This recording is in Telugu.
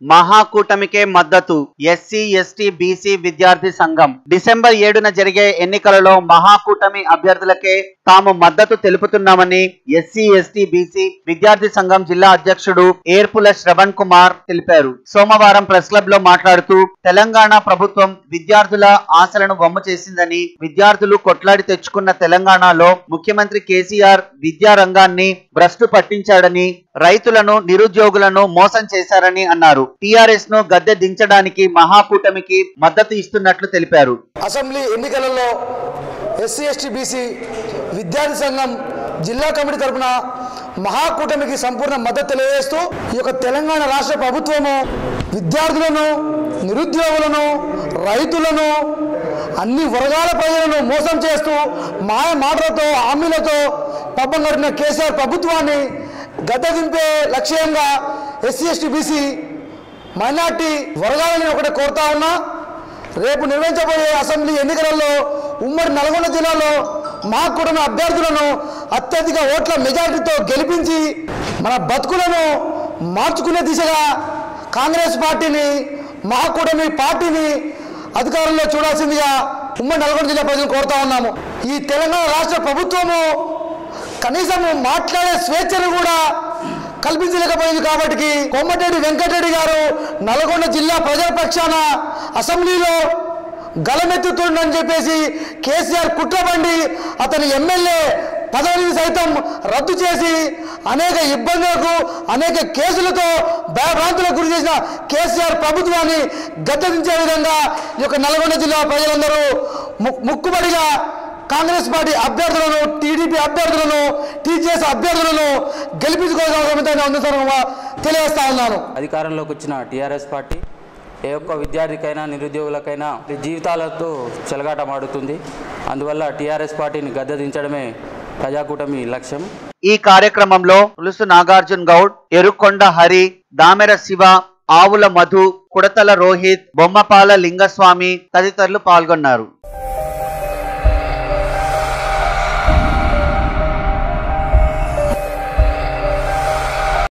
మహాకూటమికే మద్దతు ఎస్సీ ఎస్టీ బీసీ విద్యార్థి సంఘం డిసెంబర్ ఏడున జరిగే ఎన్నికలలో మహాకూటమి అభ్యర్థులకే తాము మద్దతు తెలుపుతున్నామని ఎస్సీ ఎస్టీ బీసీ విద్యార్థి సంఘం జిల్లా అధ్యక్షుడు ఏర్పుల శ్రవణ్ కుమార్ తెలిపారు సోమవారం ప్రెస్ క్లబ్ లో మాట్లాడుతూ తెలంగాణ ప్రభుత్వం విద్యార్థుల ఆశలను వమ్ము చేసిందని విద్యార్థులు కొట్లాడి తెచ్చుకున్న తెలంగాణలో ముఖ్యమంత్రి కేసీఆర్ విద్యా రంగాన్ని భ్రష్టు పట్టించాడని రైతులను నిరుద్యోగులను మోసం చేశారని అన్నారు టీఆర్ఎస్ ను గద్దె దించడానికి మహాకూటమికి మద్దతు ఇస్తున్నట్లు తెలిపారు అసెంబ్లీ ఎన్నికలలో ఎస్సీ ఎస్టీ బీసీ విద్యార్థి సంఘం జిల్లా కమిటీ తరపున మహాకూటమికి సంపూర్ణ మద్దతు తెలియజేస్తూ ఈ యొక్క తెలంగాణ రాష్ట్ర ప్రభుత్వము విద్యార్థులను నిరుద్యోగులను రైతులను అన్ని వర్గాల ప్రజలను మోసం చేస్తూ మాయ మాటలతో హామీలతో పబ్బం గడిపిన కేసీఆర్ ప్రభుత్వాన్ని గద్దె దింపే లక్ష్యంగా ఎస్సీ ఎస్టీ బీసీ మైనార్టీ వర్గాలని ఒకటి కోరుతా ఉన్నా రేపు నిర్వహించబోయే అసెంబ్లీ ఎన్నికలలో ఉమ్మడి నల్గొండ జిల్లాలో మా కుటుంబ అభ్యర్థులను అత్యధిక ఓట్ల మెజారిటీతో గెలిపించి మన బతుకులను మార్చుకునే దిశగా కాంగ్రెస్ పార్టీని మా కూటమి పార్టీని అధికారంలో చూడాల్సిందిగా ఉమ్మడి నల్గొండ జిల్లా ప్రజలు కోరుతా ఉన్నాము ఈ తెలంగాణ రాష్ట్ర ప్రభుత్వము కనీసం మాట్లాడే స్వేచ్ఛను కూడా కల్పించలేకపోయింది కాబట్టి కొమ్మటిరెడ్డి వెంకటరెడ్డి గారు నల్గొండ జిల్లా ప్రజల పక్షాన అసెంబ్లీలో గలమెత్తుతుండని చెప్పేసి కేసీఆర్ కుట్రబండి అతని ఎమ్మెల్యే పదవిని సైతం రద్దు చేసి అనేక ఇబ్బందులకు అనేక కేసులతో భయభ్రాంతులకు గురి చేసిన కేసీఆర్ ప్రభుత్వాన్ని గద్దెదించే విధంగా ఈ యొక్క నల్గొండ జిల్లా ప్రజలందరూ ము- ముక్కుబడిగా కాంగ్రెస్ పార్టీ అభ్యర్థులను టీడీపీ అభ్యర్థులను టీజీఎస్ అభ్యర్థులను గెలిపించుకోవాల్సిన ఉందని తెలియజేస్తా ఉన్నాను అధికారంలోకి వచ్చిన టీఆర్ఎస్ పార్టీ ఏ ఒక్క విద్యార్థికైనా నిరుద్యోగులకైనా జీవితాలతో చెలగాటమాడుతుంది అందువల్ల టీఆర్ఎస్ పార్టీని గద్దెదించడమే ప్రజాకూటమి లక్ష్యం ఈ కార్యక్రమంలో పులుసు నాగార్జున్ గౌడ్ ఎరుకొండ హరి దామెర శివ ఆవుల మధు కుడతల రోహిత్ బొమ్మపాల లింగస్వామి తదితరులు పాల్గొన్నారు